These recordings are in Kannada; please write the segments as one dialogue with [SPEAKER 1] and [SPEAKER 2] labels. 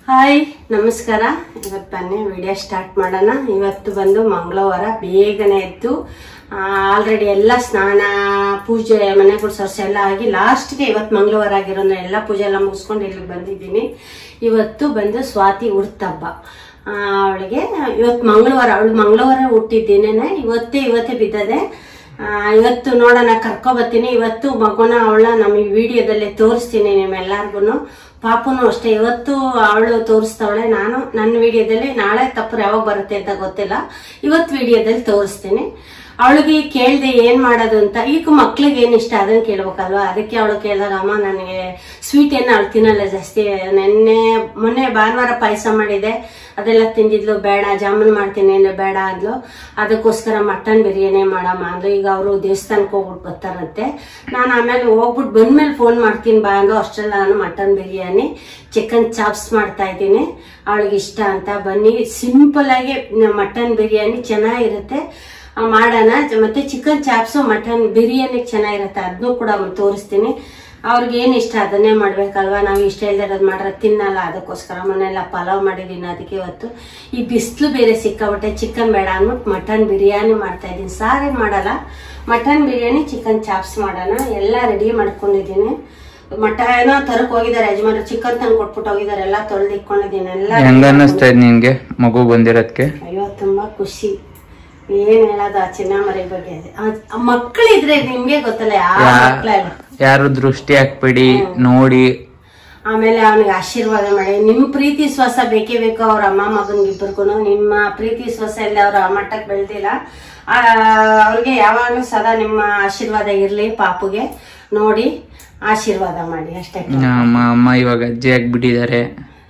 [SPEAKER 1] ಹಾಯ್ ನಮಸ್ಕಾರ ಇವತ್ತು ಬನ್ನಿ ವಿಡಿಯೋ ಸ್ಟಾರ್ಟ್ ಮಾಡೋಣ ಇವತ್ತು ಬಂದು ಮಂಗಳವಾರ ಬೇಗನೆ ಎದ್ದು ಆಲ್ರೆಡಿ ಎಲ್ಲ ಸ್ನಾನ ಪೂಜೆ ಮನೆ ಗುಡ್ಸೋರ್ಸ್ ಎಲ್ಲ ಆಗಿ ಲಾಸ್ಟ್ಗೆ ಇವತ್ತು ಮಂಗಳವಾರ ಆಗಿರೋದ್ರಿಂದ ಎಲ್ಲ ಪೂಜೆ ಎಲ್ಲ ಮುಗಿಸ್ಕೊಂಡು ಇಲ್ಲಿಗೆ ಬಂದಿದ್ದೀನಿ ಇವತ್ತು ಬಂದು ಸ್ವಾತಿ ಹುಡ್ತಬ್ಬ ಅವಳಿಗೆ ಇವತ್ತು ಮಂಗಳವಾರ ಅವಳು ಮಂಗಳವಾರ ಹುಟ್ಟಿದ್ದೇನೆ ಇವತ್ತೇ ಇವತ್ತೇ ಬಿದ್ದದೆ ಆ, ಇವತ್ತು ನೋಡೋಣ ಕರ್ಕೊಬತ್ತೀನಿ ಇವತ್ತು ಮಗುನ ಅವಳ ನಮ್ಮ ಈ ವಿಡಿಯೋದಲ್ಲಿ ತೋರಿಸ್ತೀನಿ ನಿಮ್ಮೆಲ್ಲರಿಗೂ ಪಾಪುನು ಅಷ್ಟೇ ಇವತ್ತು ಅವಳು ತೋರಿಸ್ತಾವಳೆ ನಾನು ನನ್ನ ವಿಡಿಯೋದಲ್ಲಿ ನಾಳೆ ತಪ್ಪು ಯಾವಾಗ ಬರುತ್ತೆ ಅಂತ ಗೊತ್ತಿಲ್ಲ ಇವತ್ತು ವಿಡಿಯೋದಲ್ಲಿ ತೋರಿಸ್ತೀನಿ ಅವಳಿಗೆ ಕೇಳ್ದೆ ಏನ್ ಮಾಡೋದು ಅಂತ ಈಗ ಮಕ್ಳಿಗೆ ಏನ್ ಇಷ್ಟ ಅದನ್ನ ಕೇಳ್ಬೇಕಲ್ವಾ ಅದಕ್ಕೆ ಅವಳು ಕೇಳಿದಾಗ ಅಮ್ಮ ನನಗೆ ಸ್ವೀಟ್ ಏನು ಅವಳು ತಿನ್ನಲ್ಲ ಜಾಸ್ತಿ ನೆನ್ನೆ ಮೊನ್ನೆ ಭಾನುವಾರ ಪಾಯಸ ಮಾಡಿದೆ ಅದೆಲ್ಲ ತಿಂದಿದ್ಲು ಬೇಡ ಜಾಮೂನ್ ಮಾಡ್ತೀನಿ ಅಂದ್ರೆ ಬೇಡ ಅಂದ್ಲು ಅದಕ್ಕೋಸ್ಕರ ಮಟನ್ ಬಿರಿಯಾನಿ ಮಾಡಮ್ಮ ಅಂದ್ಲು ಈಗ ಅವರು ದೇವಸ್ಥಾನಕ್ಕೆ ಹೋಗ್ಬಿಟ್ಟು ಬರ್ತಾರಂತೆ ನಾನು ಆಮೇಲೆ ಹೋಗ್ಬಿಟ್ಟು ಬಂದ್ಮೇಲೆ ಫೋನ್ ಮಾಡ್ತೀನಿ ಬಾ ಅಂದ್ಲು ಅಷ್ಟೆಲ್ಲ ನಾನು ಮಟನ್ ಬಿರಿಯಾನಿ ಚಿಕನ್ ಚಾಪ್ಸ್ ಮಾಡ್ತಾ ಇದ್ದೀನಿ ಅವಳಿಗೆ ಇಷ್ಟ ಅಂತ ಬನ್ನಿ ಸಿಂಪಲ್ ಆಗಿ ಮಟನ್ ಬಿರಿಯಾನಿ ಚೆನ್ನಾಗಿರುತ್ತೆ ಆ, ಮಾಡೋಣ ಮತ್ತೆ ಚಿಕನ್ ಚಾಪ್ಸು ಮಟನ್ ಬಿರಿಯಾನಿ ಚೆನ್ನಾಗಿರುತ್ತೆ ಅದನ್ನು ಕೂಡ ತೋರಿಸ್ತೀನಿ ಅವ್ರಿಗೆ ಏನು ಇಷ್ಟ ಅದನ್ನೇ ಮಾಡ್ಬೇಕಲ್ವಾ ನಾವು ಇಷ್ಟ ಇಲ್ದಿರೋದು ಮಾಡ್ರೆ ತಿನ್ನಲ್ಲ ಅದಕ್ಕೋಸ್ಕರ ಮನೆಯೆಲ್ಲ ಪಲಾವ್ ಮಾಡಿದ್ದೀನಿ ಅದಕ್ಕೆ ಇವತ್ತು ಈ ಬಿಸಿಲು ಬೇರೆ ಸಿಕ್ಕಾಬಿಟ್ಟೆ ಚಿಕನ್ ಬೇಡ ಅಂದ್ಬಿಟ್ಟು ಮಟನ್ ಬಿರಿಯಾನಿ ಮಾಡ್ತಾ ಇದ್ದೀನಿ ಸಾರೇನು ಮಾಡಲ್ಲ ಮಟನ್ ಬಿರಿಯಾನಿ ಚಿಕನ್ ಚಾಪ್ಸ್ ಮಾಡೋಣ ಎಲ್ಲ ರೆಡಿ ಮಾಡ್ಕೊಂಡಿದ್ದೀನಿ ಮಟ ಏನೋ ತರಕ್ ಹೋಗಿದ್ದಾರೆ ಯಜಮಾನ್ರು ಚಿಕನ್ ತಂದು ಕೊಟ್ಬಿಟ್ಟು ಹೋಗಿದ್ದಾರೆ ಎಲ್ಲ ತೊಳೆದು ಇಟ್ಕೊಂಡಿದ್ದೀನಿ ಎಲ್ಲ
[SPEAKER 2] ಹೆಂಗ ಅನ್ನಿಸ್ತಾ ಇದೆ ನಿನ್ಗೆ ಮಗು ಬಂದಿರೋದಕ್ಕೆ
[SPEAKER 1] ಅಯ್ಯೋ ತುಂಬಾ ಖುಷಿ ಏನ್ ಹೇಳೋದು ಆ ಚಿನ್ನಮರಿ ಬಗ್ಗೆ ಆ ಮಕ್ಕಳಿದ್ರೆ ನಿಮ್ಗೆ ಗೊತ್ತಲ್ಲ ಯಾವ ಮಕ್ಕಳಲ್ಲ
[SPEAKER 2] ಯಾರು ದೃಷ್ಟಿ ಹಾಕ್ಬೇಡಿ ನೋಡಿ
[SPEAKER 1] ಆಮೇಲೆ ಅವನಿಗೆ ಆಶೀರ್ವಾದ ಮಾಡಿ ನಿಮ್ ಪ್ರೀತಿ ಶ್ವಾಸ ಬೇಕೇ ಬೇಕು ಅವ್ರ ಅಮ್ಮ ಮಗನ್ಗೆ ಇಬ್ಬರಿಗೂ ನಿಮ್ಮ ಪ್ರೀತಿ ಶ್ವಾಸ ಇಲ್ಲ ಅವ್ರ ಮಟ್ಟಕ್ಕೆ ಬೆಳ್ದಿಲ್ಲ ಆ, ಅವ್ರಿಗೆ ಯಾವಾಗಲೂ ಸದಾ ನಿಮ್ಮ ಆಶೀರ್ವಾದ ಇರ್ಲಿ ಪಾಪುಗೆ ನೋಡಿ ಆಶೀರ್ವಾದ ಮಾಡಿ ಅಷ್ಟೇ
[SPEAKER 2] ನಮ್ಮ ಅಮ್ಮ ಇವಾಗ ಅಜ್ಜಿ ಆಗ್ಬಿಟ್ಟಿದ್ದಾರೆ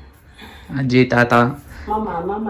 [SPEAKER 2] ಅಜ್ಜಿ ತಾತ
[SPEAKER 1] ಮಮ್ಮ ಮಮ್ಮ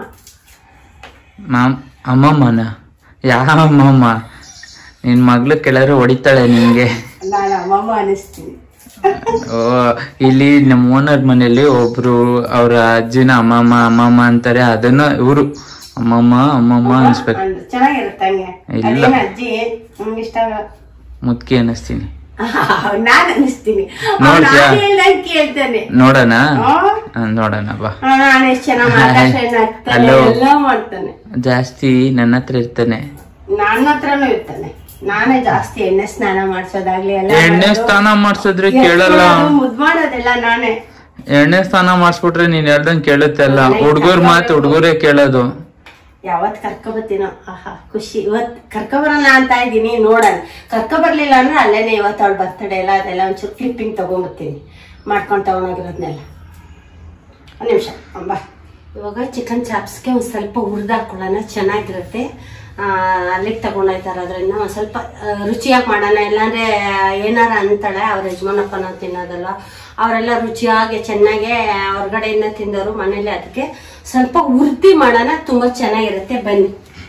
[SPEAKER 2] ಮಾಮ್ ಅಮ್ಮಮ್ಮನ ಯಾವ ಅಮ್ಮಮ್ಮ ನಿನ್ ಮಗ್ಳು ಕೆಳರು ಹೊಡಿತಾಳೆ ನಿನ್ಗೆ
[SPEAKER 1] ನಾನು ಅಮ್ಮಮ್ಮ ಅನಿಸ್ತೀನಿ
[SPEAKER 2] ಓ ಇಲ್ಲಿ ನಮ್ಮ ಓನರ್ ಮನೇಲಿ ಒಬ್ರು ಅವ್ರ ಅಜ್ಜಿನ ಅಮ್ಮಮ್ಮ ಅಮ್ಮಮ್ಮ ಅಂತಾರೆ ಅದನ್ನ ಇವರು ಅಮ್ಮಮ್ಮ ಅಮ್ಮಮ್ಮ ಅನ್ಸ್ಬೇಕು
[SPEAKER 1] ಅಂದ್ರು. ಚೆನ್ನಾಗಿರುತ್ತೆ ಹಂಗೆ
[SPEAKER 2] ಇಲ್ಲ.
[SPEAKER 1] ಅದೇನ ಅಜ್ಜಿ ನಮ್ಗೆ ಇಷ್ಟ ಆಗಲ್ಲ
[SPEAKER 2] ಮುದ್ಕಿ ಅನ್ನಿಸ್ತೀನಿ
[SPEAKER 1] ನಾನ್ ಅನಿಸ್ತೀನಿ
[SPEAKER 2] ನೋಡ್ತ್ಯಾ?
[SPEAKER 1] ಕೇಳ್ತಾನೆ
[SPEAKER 2] ನೋಡೋಣ
[SPEAKER 1] ಆ?
[SPEAKER 2] ಆ, ನೋಡೋಣ ಬಾ
[SPEAKER 1] ನಾನು ಎಷ್ಟು ಚೆನ್ನಾಗಿ ಮಾತಾಡ್ತಾನೆ ನಗ್ತಾನೆ,
[SPEAKER 2] Hello.
[SPEAKER 1] ಎಲ್ಲ ಮಾಡ್ತಾನೆ
[SPEAKER 2] ಜಾಸ್ತಿ ನನ್ನ ಹತ್ರ ಇರ್ತಾನೆ
[SPEAKER 1] ನನ್ನ ಹತ್ರನೂ ಇರ್ತಾನೆ ನಾನೇ ಜಾಸ್ತಿ ಎಣ್ಣೆ ಸ್ನಾನ ಮಾಡ್ಸೋದಾಗ್ಲಿ ಎಲ್ಲ
[SPEAKER 2] ಎಣ್ಣೆ
[SPEAKER 1] ಮಾಡೋದು.
[SPEAKER 2] ಸ್ನಾನ ಮಾಡ್ಸಿದ್ರೆ ಕೇಳಲ್ಲ
[SPEAKER 1] ಎತ್ಕೊಳ್ಳೋದು, ಮುದ್ ಮಾಡೋದೆಲ್ಲ ನಾನೇ
[SPEAKER 2] ಎಣ್ಣೆ ಸ್ನಾನ ಮಾಡಿಸ್ಬಿಟ್ರೆ ನೀನ್ ಹೇಳ್ದಂಗ್ ಕೇಳುತ್ತೆ ಅಲ್ಲ
[SPEAKER 1] ಮನೆಗ್
[SPEAKER 2] ಹುಡ್ಗರ್ ಮಾತು ಹುಡ್ಗರೇ ಕೇಳೋದು
[SPEAKER 1] ಯಾವತ್ ಕರ್ಕೊಬತ್ತೀನೋ ಆಹಾ ಖುಷಿ ಇವತ್ ಕರ್ಕೊಬರೋಣ ಅಂತ ಇದ್ದೀನಿ ನೋಡೋಣ ಕರ್ಕೊಬರ್ಲಿಲ್ಲ ಅಂದ್ರೆ ಅಲ್ಲೇನೆ ಇವತ್ತು ಅವಳು ಬರ್ತಡೇ ಎಲ್ಲ ಅದೆಲ್ಲ ಒಂಚೂರು ಕ್ಲಿಪ್ಪಿಂಗ್ ತಗೊಂಬರ್ತೀನಿ ಮಾಡ್ಕೊಂಡು ತಗೊಂಡೋಗಿರೋದ್ನೆಲ್ಲ ಒಂದು ನಿಮಿಷ ಬಾ ಇವಾಗ ಚಿಕನ್ ಚಾಪ್ಸ್ಗೆ ಒಂದು ಸ್ವಲ್ಪ ಹುರಿದಾಕೊಳ್ಳೋಣ ಚೆನ್ನಾಗಿರುತ್ತೆ ಆ, ಅಲ್ಲಿಗೆ ತಗೊಂಡೋಯ್ತಾರೆ ಅದರಿಂದ ಒಂದು ಸ್ವಲ್ಪ ಆ, ರುಚಿಯಾಗಿ ಮಾಡೋಣ ಇಲ್ಲಾಂದ್ರೆ ಏನಾರ ಅಂತಾಳೆ ಅವ್ರ ಯಜಮಾನಪ್ಪನ ತಿನ್ನೋದಲ್ಲ ಅವರೆಲ್ಲ ರುಚಿಯಾಗಿ ಚೆನ್ನಾಗೆ ಹೊರಗಡೆಯಿಂದ ತಿಂದವರು ಮನೇಲಿ ಅದಕ್ಕೆ ಸ್ವಲ್ಪ ಹುರ್ದಿ ಮಾಡೋಣ ತುಂಬ ಚೆನ್ನಾಗಿರುತ್ತೆ ಬನ್ನಿ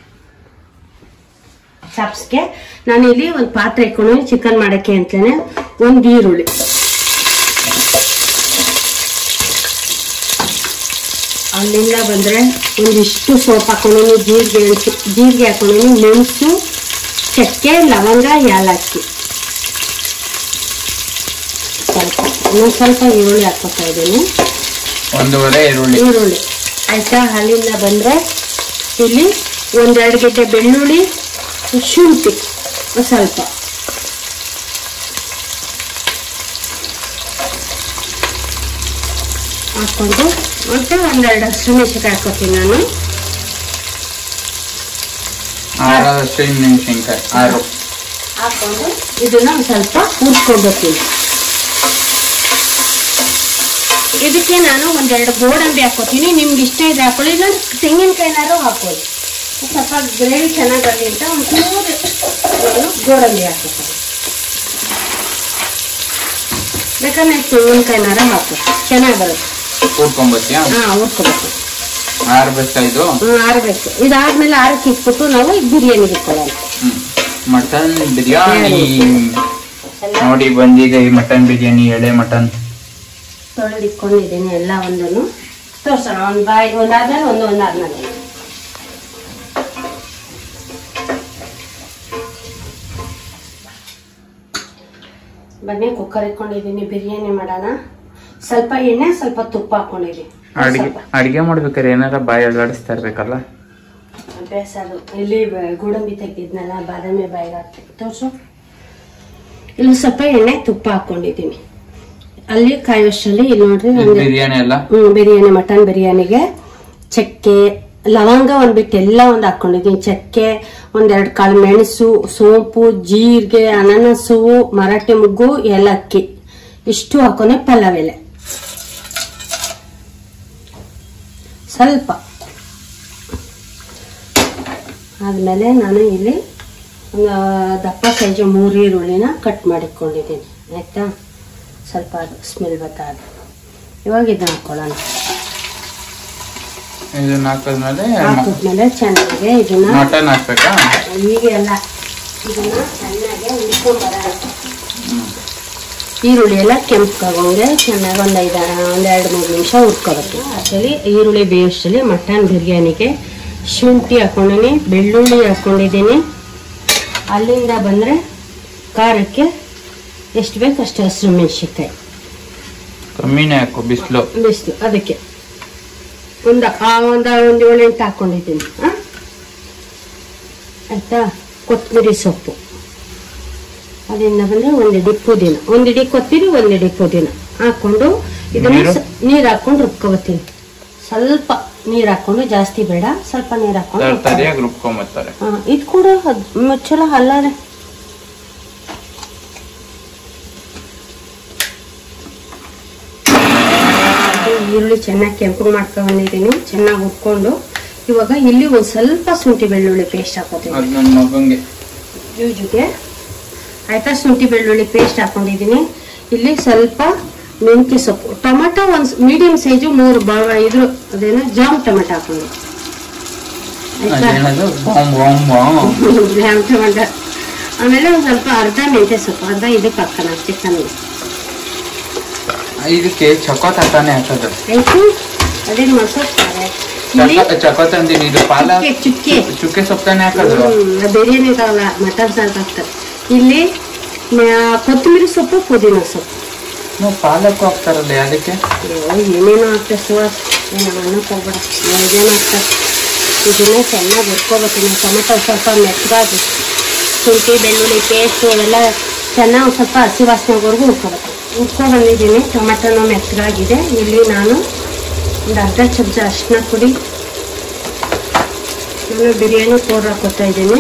[SPEAKER 1] ಚಾಪ್ಸ್ಗೆ ನಾನಿಲ್ಲಿ ಒಂದು ಪಾತ್ರೆ ಇಟ್ಕೊಂಡು ಚಿಕನ್ ಮಾಡೋಕ್ಕೆ ಅಂತಲೇ ಒಂದು ಈರುಳ್ಳಿ ಅಲ್ಲಿಂದ ಬಂದರೆ ಒಂದಿಷ್ಟು ಸೋಪ್ ಹಾಕೊಂಡು ಜೀರಿಗೆ ಎಣ್ಸು- ಜೀರಿಗೆ ಹಾಕೊಂಡು ಮೆಣಸು ಚಕ್ಕೆ ಲವಂಗ ಯಾಲಕ್ಕಿ ಸ್ವಲ್ಪ ಇನ್ನೊಂದು ಸ್ವಲ್ಪ ಈರುಳ್ಳಿ ಹಾಕ್ಕೊತಾ ಇದ್ದೀನಿ
[SPEAKER 2] ಒಂದೂವರೆ ಈರುಳ್ಳಿ
[SPEAKER 1] ಈರುಳ್ಳಿ ಆಯ್ತಾ ಅಲ್ಲಿಂದ ಬಂದರೆ ಇಲ್ಲಿ ಒಂದೆರಡು ಗೆಡ್ಡೆ ಬೆಳ್ಳುಳ್ಳಿ ಶುಂಠಿ ಒಂದ್ ಸ್ವಲ್ಪ ಹಾಕ್ಕೊಂಡು ಮತ್ತೆ ಒಂದೆರಡು ಹಸಿಮೆಣಸಿನ್ಕಾಯಿ ಹಾಕೋತೀನಿ ನಾನು
[SPEAKER 2] ಆರು ಹಸಿಮೆಣಸಿನ್ಕಾಯಿ ಆರು
[SPEAKER 1] ಹಾಕೊಂಡು ಇದನ್ನ ಒಂದು ಸ್ವಲ್ಪ ಹುರ್ಸ್ಕೊಂಡ್ಬರ್ತೀನಿ ಇದಕ್ಕೆ ನಾನು ಒಂದೆರಡು ಗೋಡಂಬಿ ಹಾಕೋತೀನಿ ನಿಮ್ಗೆ ಇಷ್ಟ ಇದ್ರೆ ಹಾಕೊಳ್ಳಿ ಇಲ್ಲ ತೆಂಗಿನಕಾಯಿನಾರು ಹಾಕೊಳ್ಳಿ ಸ್ವಲ್ಪ ಗ್ರೇವಿ ಚೆನ್ನಾಗಿ ಬರಲಿ ಅಂತ ಒಂಚೂರು ನಾನು ಗೋಡಂಬಿ ಹಾಕೋತೀನಿ ಬೇಕಾದ್ರೆ ತೆಂಗಿನಕಾಯಿನಾರ ಹಾಕಿ ಚೆನ್ನಾಗಿ ಬರುತ್ತೆ
[SPEAKER 2] ಕೂಡ್ಕೊಂಬತ್ತೀಯ
[SPEAKER 1] ಹಾಂ ಹುರ್ಕೋಬೇಕು
[SPEAKER 2] ಆರ್ಬೇಕಾ ಇದು
[SPEAKER 1] ಹ್ಞೂ ಆರಬೇಕು ಇದಾದ್ಮೇಲೆ ಆರಕ್ಕೆ ಇಟ್ಬಿಟ್ಟು ನಾವು ಈ ಬಿರಿಯಾನಿಗೆ ಇಟ್ಕೊಳ್ಳೋಣ
[SPEAKER 2] ಹ್ಮ್ ಮಟನ್ ಬಿರಿಯಾನಿ ನೋಡಿ ಬಂದಿದೆ ಈ ಮಟನ್ ಬಿರಿಯಾನಿ ಎಳೆ ಮಟನ್
[SPEAKER 1] ತೊಳೆದು ಇಟ್ಕೊಂಡಿದ್ದೀನಿ ಎಲ್ಲ ಒಂದನ್ನು ತೋರ್ಸೋಣ ಒಂದು ಬಾಯಿ ಒಂದಾದ್ಮೇಲೆ ಒಂದು ಒಂದಾದ್ಮೇಲೆ ಬನ್ನಿ ಕುಕ್ಕರ್ ಇಟ್ಕೊಂಡಿದ್ದೀನಿ ಬಿರಿಯಾನಿ ಮಾಡೋಣ ಸ್ವಲ್ಪ ಎಣ್ಣೆ ಸ್ವಲ್ಪ ತುಪ್ಪ ಹಾಕೊಂಡಿದ್ದೀನಿ
[SPEAKER 2] ಅಡಿಗೆ ಅಡಿಗೆ ಮಾಡ್ಬೇಕಾದ್ರೆ ಏನಾರ ಬಾಯಿ ಅಲ್ಲಾಡಿಸ್ತಾ ಇರ್ಬೇಕಲ್ಲ
[SPEAKER 1] ಅಭ್ಯಾಸ ಅದು ಇಲ್ಲಿ ಬ- ಗೋಡಂಬಿ ತೆಗ್ದಿದ್ನಲ್ಲ ಬಾದಾಮಿ ಬಾಯಿಗೆ ಹಾಕ್ತೀನಿ ತೋರ್ಸು ಇಲ್ಲಿ ಸ್ವಲ್ಪ ಎಣ್ಣೆ ತುಪ್ಪ ಹಾಕೊಂಡಿದ್ದೀನಿ ಅಲ್ಲಿ ಕಾಯೋಷ್ಟರಲ್ಲಿ ಇಲ್ಲಿ ನೋಡ್ರಿ ಒಂದು
[SPEAKER 2] ಬಿರಿಯಾನಿ ಎಲ್ಲ
[SPEAKER 1] ಹ್ಮ್ ಬಿರಿಯಾನಿ ಮಟನ್ ಬಿರಿಯಾನಿಗೆ ಚಕ್ಕೆ ಲವಂಗ ಒಂದ್ ಬಿಟ್ಟು ಎಲ್ಲ ಒಂದ್ ಹಾಕೊಂಡಿದ್ದೀನಿ ಚಕ್ಕೆ ಒಂದೆರಡು ಕಾಳು ಮೆಣಸು ಸೋಂಪು ಜೀರಿಗೆ ಅನಾನಸು ಮರಾಠಿ ಮುಗ್ಗು ಏಲಕ್ಕಿ ಇಷ್ಟು ಹಾಕೊಂಡೆ ಪಲಾವ್ ಎಲೆ ಸ್ವಲ್ಪ ಆದ್ಮೇಲೆ ನಾನು ಇಲ್ಲಿ ಒಂದು ದಪ್ಪ ಸೈಜು ಮೂರು ಈರುಳ್ಳಿನ ಕಟ್ ಮಾಡಿಕೊಂಡಿದ್ದೀನಿ ಆಯ್ತಾ ಸ್ವಲ್ಪ ಅದು ಸ್ಮೆಲ್ ಬತ್ತಾದ ಇವಾಗ ಇದನ್ನ ಹಾಕೊಳ್ಳೋಣ
[SPEAKER 2] ಇದನ್ನ ಹಾಕಿದ್ಮೇಲೆ
[SPEAKER 1] ಹಾಕಿದ್ಮೇಲೆ ಚೆನ್ನಾಗಿ ಇದನ್ನ
[SPEAKER 2] ಮಟನ್ ಹಾಕ್ಬೇಕಾ
[SPEAKER 1] ಹೀಗೆ ಎಲ್ಲ ಇದನ್ನ ಚೆನ್ನಾಗಿ ಹುರ್ಕೊಂಬರೋಣ ಈರುಳ್ಳಿ ಎಲ್ಲ ಕೆಂಪಗಾಗೋಂಗೆ ಚೆನ್ನಾಗಿ ಒಂದು ಐದು ಒಂದು ಎರಡು ಮೂರು ನಿಮಿಷ ಹುರ್ಕೋಬೇಕು ಅಷ್ಟರಲ್ಲಿ ಈರುಳ್ಳಿ ಬೇಯೋಷ್ಟರಲ್ಲಿ ಮಟನ್ ಬಿರಿಯಾನಿಗೆ ಶುಂಠಿ ಹಾಕೊಂಡಿನಿ ಬೆಳ್ಳುಳ್ಳಿ ಹಾಕೊಂಡಿದ್ದೀನಿ ಅಲ್ಲಿಂದ ಬಂದರೆ ಖಾರಕ್ಕೆ ಎಷ್ಟು ಬೇಕು ಅಷ್ಟು ಹಸಿರು ಮೆಣಸಿನ್ಕಾಯಿ
[SPEAKER 2] ಕಮ್ಮಿನೇ ಹಾಕು ಬಿಸಿಲು
[SPEAKER 1] ಬಿಸಿಲು ಅದಕ್ಕೆ ಒಂದು ಆ ಒಂದು ಒಂದು ಏಳು ಎಂಟು ಹಾಕೊಂಡಿದ್ದೀನಿ ಆ? ಆಯ್ತಾ ಕೊತ್ತಂಬರಿ ಸೊಪ್ಪು ಅದರಿಂದ ಬಂದ್ರೆ ಒಂದಿಡಿ ಪುದೀನ ಒಂದಿಡಿ ಕೊತ್ತಂಬರಿ ಒಂದಿಡಿ ಪುದೀನ ಹಾಕೊಂಡು ಇದನ್ನ
[SPEAKER 2] ನೀರು?
[SPEAKER 1] ಸ- ನೀರ್ ಹಾಕೊಂಡು ರುಬ್ಕೋಬತ್ತೀನಿ ಸ್ವಲ್ಪ ನೀರ್ ಹಾಕೊಂಡು ಜಾಸ್ತಿ ಬೇಡ ಸ್ವಲ್ಪ ನೀರ್ ಹಾಕೊಂಡು ರುಬ್ಕೊಬೇಕು.
[SPEAKER 2] ತರಿಯಾಗಿ ರುಬ್ಕೊಂಬತ್ತಾರೆ
[SPEAKER 1] ಆ, ಇದ್ ಕೂಡ ಅದ್ ಮುಚ್ಚಳ ಅಲ್ಲಾರೆ ಅದು ಈರುಳ್ಳಿ ಚೆನ್ನಾಗಿ ಕೆಂಪು ಮಾಡ್ಕೊಂಡಿದ್ದೀನಿ ಚೆನ್ನಾಗಿ ಉಟ್ಕೊಂಡು ಇವಾಗ ಇಲ್ಲಿ ಒಂದ್ ಸ್ವಲ್ಪ ಶುಂಠಿ ಬೆಳ್ಳುಳ್ಳಿ ಪೇಸ್ಟ್ ಹಾಕೋತೀನಿ
[SPEAKER 2] ಅದ್ ನನ್ನ ಮಗಂಗೆ
[SPEAKER 1] ಜೂಜುಗೆ ಆಯ್ತಾ ಶುಂಠಿ ಬೆಳ್ಳುಳ್ಳಿ ಪೇಸ್ಟ್ ಹಾಕೊಂಡಿದ್ದೀನಿ ಇಲ್ಲಿ ಸ್ವಲ್ಪ ಮೆಂತ್ಯ ಸೊಪ್ಪು ಟೊಮೆಟೊ ಒಂದ್ ಮೀಡಿಯಂ ಸೈಜು ಮೂರು ಭಾಗ ಇದ್ರು ಅದೇನು ಜಾಮ್ ಟೊಮೆಟೊ ಹಾಕೊಂಡು ಆಯ್ತಾ
[SPEAKER 2] ಅದೇನದು bomb bomb bomb
[SPEAKER 1] jam tomato ಆಮೇಲೆ ಒಂದ್ ಸ್ವಲ್ಪ ಅರ್ಧ ಮೆಂತ್ಯ ಸೊಪ್ಪು ಅರ್ಧ ಇದಕ್ಕೆ ಹಾಕೋಣ ಚಿಕನ್
[SPEAKER 2] ಇದಕ್ಕೆ ಚಕೋತ ತಾನೇ ಹಾಕೋದು
[SPEAKER 1] ಆಯ್ತು ಅದೇನ್ ಮಾಡ್ಕೊತಾರೆ ಇಲ್ಲಿ
[SPEAKER 2] ಚಕ- ಚಕೋತ ಅಂತೀನಿ ಇದು ಪಾಲಕ್
[SPEAKER 1] ಚುಕ್ಕೆ ಚುಕ್ಕೆ
[SPEAKER 2] ಚುಕ್ಕೆ ಸೊಪ್ಪು ತಾನೇ ಹಾಕೋದು
[SPEAKER 1] ಹ್ಮ್, ಬಿರಿಯಾನಿ ಇದಾವಲ್ಲ ಮಟನ್ ಸಾರು ಹಾಕ್ತಾರೆ ಇಲ್ಲಿ ಮ- ಕೊತ್ತಂಬರಿ ಸೊಪ್ಪು ಪುದೀನ ಸೊಪ್ಪು
[SPEAKER 2] ನಾವು ಪಾಲಕ್ ಹಾಕ್ತಾರಲ್ಲ ಅದಕ್ಕೆ
[SPEAKER 1] ಅಯ್ಯೋ, ಏನೇನೋ ಆಗ್ತದೆ ಸುವಾಸ್ ಏನು ಅನ್ನಕ್ಕೆ ಹೋಗ್ಬೇಡ ಏನೇನೋ ಆಗ್ತದೆ ಇದನ್ನ ಚೆನ್ನಾಗಿ ಹುರ್ಕೋಬೇಕು ನೀವು ಟೊಮೆಟೊ ಸ್ವಲ್ಪ ಮೆತ್ತಗಾಗಿ ಶುಂಠಿ ಬೆಳ್ಳುಳ್ಳಿ ಪೇಸ್ಟು ಅವೆಲ್ಲ ಚೆನ್ನಾಗಿ ಒಂದ್ ಸ್ವಲ್ಪ ಹಸಿ ವಾಸನೆವರೆಗೂ ಹುರ್ಕೋಬೇಕು ಹುರ್ಕೊ ಬಂದಿದ್ದೀನಿ ಟೊಮೆಟೊನೂ ಮೆತ್ತಗಾಗಿದೆ ಇಲ್ಲಿ ನಾನು ಒಂದು ಅರ್ಧ ಚಮಚ ಅರಿಶಿನ ಪುಡಿ ನಾನು ಬಿರಿಯಾನಿ ಪೌಡ್ರ್ ಹಾಕೋತಾ ಇದ್ದೀನಿ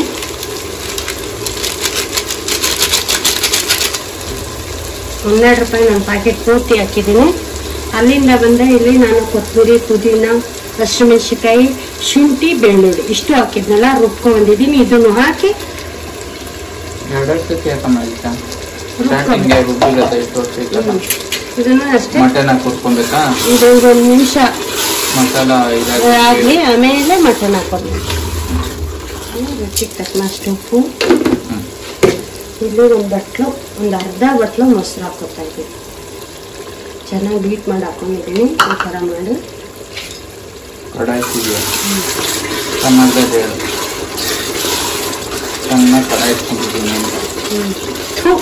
[SPEAKER 1] ಹನ್ನೆರಡು ರೂಪಾಯಿ ನಾನು ಪ್ಯಾಕೆಟ್ ಪೂರ್ತಿ ಹಾಕಿದ್ದೀನಿ ಅಲ್ಲಿಂದ ಬಂದರೆ ಇಲ್ಲಿ ನಾನು ಕೊತ್ತಂಬರಿ ಪುದೀನ ಹಸಿಮೆಣಸಿಕಾಯಿ ಶುಂಠಿ ಬೆಳ್ಳುಳ್ಳಿ ಇಷ್ಟು ಹಾಕಿದ್ನಲ್ಲ ರುಬ್ಕೊಂಡ್ ಬಂದಿದ್ದೀನಿ ಇದನ್ನು ಹಾಕಿ
[SPEAKER 2] ಎರಡೆರಡು ಸತಿ ಹಾಕಮ್ಮ ಇದಕ್ಕೆ ಸ್ಟಾರ್ಟಿಂಗ್ಗೆ ರುಬ್ಬಿರುತ್ತೆ ಎಷ್ಟು ವರ್ಷ ಐತಲ್ಲ
[SPEAKER 1] ಇದನ್ನು ಅಷ್ಟೇ
[SPEAKER 2] ಮಟನ್ ಹಾಕಿ ಹುರ್ಕೊಬೇಕಾ
[SPEAKER 1] ಇದೊಂದು ಒಂದು ನಿಮಿಷ
[SPEAKER 2] ಮಸಾಲ ಇದಾಗಿ
[SPEAKER 1] ಆಗಲಿ ಆಮೇಲೆ ಮಟನ್ ಹಾಕೋದು ರುಚಿಗೆ ತಕ್ಕನಷ್ಟು ಉಪ್ಪು ಇಲ್ಲಿ ಒಂದು ಬಟ್ಲು ಒಂದು ಅರ್ಧ ಬಟ್ಲು ಮೊಸರು ಹಾಕೋತಾ ಇದ್ದೀನಿ ಚೆನ್ನಾಗಿ ಬೀಟ್ ಮಾಡಿ ಹಾಕೊಂಡಿದ್ದೀನಿ ಈ ಥರ ಮಾಡಿ
[SPEAKER 2] ಕಡಾಯಿ ಇದೆಯಾ ಕನ್ನಡದಲ್ಲಿ ಹೇಳು ಚೆನ್ನಾಗಿ ಕಡಾಯಿ ಇಟ್ಕೊಂಡಿದ್ದೀನಿ ಅಂತ
[SPEAKER 1] ಥು.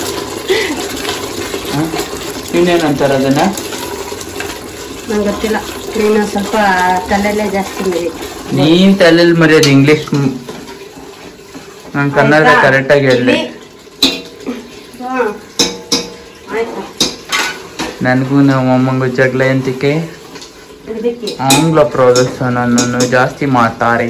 [SPEAKER 2] ಹಾಂ ಇನ್ನೇನಂತಾರೆ ಅದನ್ನ
[SPEAKER 1] ನಂಗೆ ಗೊತ್ತಿಲ್ಲ ನೀನು ಸ್ವಲ್ಪ ತಲೆಯಲ್ಲೇ ಜಾಸ್ತಿ ಮರಿ
[SPEAKER 2] ನೀನ್ ತಲೆಯಲ್ಲಿ ಮರ್ಯಾದ ಇಂಗ್ಲಿಷ್ ನಾನು ಕನ್ನಡ ಕರೆಕ್ಟಾಗಿ ಹೇಳಿ
[SPEAKER 1] ಹಾಂ ಆಯ್ತಾ
[SPEAKER 2] ನನಗೂ ನಮ್ಮ ಅಮ್ಮಂಗೂ ಜಗಳ ಎಂತಿಕೆ
[SPEAKER 1] ಇದಕ್ಕೆ
[SPEAKER 2] ಆಂಗ್ಲ ಪ್ರದರ್ಶನವನ್ನು ಜಾಸ್ತಿ ಮಾಡ್ತಾರೆ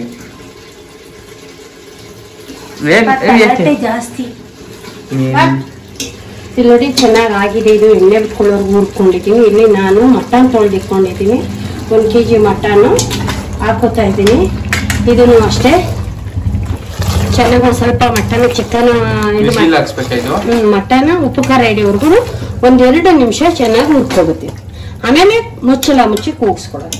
[SPEAKER 2] ಏನ್
[SPEAKER 1] ತಲಾಟೆ ಜಾಸ್ತಿ
[SPEAKER 2] ಏನ್-
[SPEAKER 1] ಇಲ್ಲಿ ನೋಡಿ ಚೆನ್ನಾಗಿ ಆಗಿದೆ ಇದು ಎಣ್ಣೆ ಬಿಟ್ಕೊಳ್ಳೋರ್ಗು ಹುರ್ಕೊಂಡಿದ್ದೀನಿ ಇಲ್ಲಿ ನಾನು ಮಟನ್ ತೊಳೆದಿಟ್ಕೊಂಡಿದ್ದೀನಿ ಒಂದು ಕೆ ಜಿ ಮಟನ್ನು ಹಾಕೋತಾ ಇದ್ದೀನಿ ಇದನ್ನು ಅಷ್ಟೇ ಚೆನ್ನಾಗಿ ಒಂದು ಸ್ವಲ್ಪ ಮಟನ್ ಚಿಕನ್ ಇದು
[SPEAKER 2] ಬಿಸಿಲ್ ಹಾಕ್ಸ್ಬೇಕಾ ಇದು
[SPEAKER 1] ಮಟನ್ ಉಪ್ಪು ಖಾರ ಹಿಡಿಯೋವರೆಗೂ ಒಂದೆರಡು ನಿಮಿಷ ಚೆನ್ನಾಗಿ ಹುರ್ಕೋಬೇಕು ಆಮೇಲೆ ಮುಚ್ಚಲ ಮುಚ್ಚಿ ಕೂಗಿಸ್ಕೊಳ್ಳೋದು